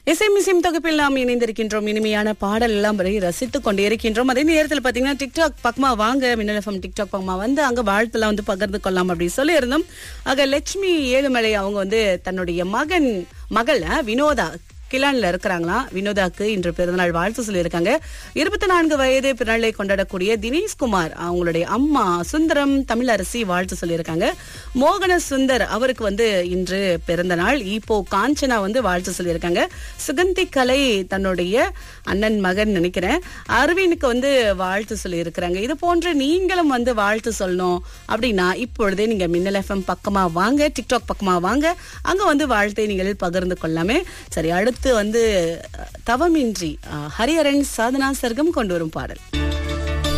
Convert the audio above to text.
இசை மிசிம் தொகுப்பில் நாம் இணைந்திருக்கின்றோம் இனிமையான பாடல் எல்லாம் வரை ரசித்துக் கொண்டே இருக்கின்றோம் அதே நேரத்தில் பாத்தீங்கன்னா டிக்டாக் பக்கமா வாங்க மின்னல் எஃப்எம் டிக்டாக் பக்கமா வந்து அங்க வாழ்த்துலாம் வந்து பகிர்ந்து கொள்ளலாம் அப்படின்னு சொல்லி இருந்தோம் ஆக லட்சுமி ஏழுமலை அவங்க வந்து தன்னுடைய மகன் மகள் அஹ், வினோதா கிளான்ல இருக்கிறாங்களாம் வினோதாக்கு இன்று பிறந்தநாள் வாழ்த்து சொல்லியிருக்காங்க இருபத்தி நான்கு வயது பிறநாளை கொண்டாடக்கூடிய தினேஷ்குமார் அவங்களுடைய அம்மா சுந்தரம் தமிழரசி வாழ்த்து சொல்லியிருக்காங்க மோகன சுந்தர் அவருக்கு வந்து இன்று பிறந்த நாள் இப்போ காஞ்சனா வந்து வாழ்த்து சொல்லியிருக்காங்க சுகந்தி கலை தன்னுடைய அண்ணன் மகன் நினைக்கிறேன் அரவினுக்கு வந்து வாழ்த்து சொல்லியிருக்கிறாங்க இது போன்று நீங்களும் வந்து வாழ்த்து சொல்லணும் அப்படின்னா இப்பொழுதே நீங்க மின்னல் எஃப்எம் பக்கமா வாங்க டிக்டாக் பக்கமா வாங்க அங்க வந்து வாழ்த்தை நீங்கள் பகிர்ந்து கொள்ளாமே சரி அடுத்து வந்து அஹ், தவமின்றி அஹ், ஹரிஹரன் சாதனா சர்க்கம் கொண்டு வரும் பாடல்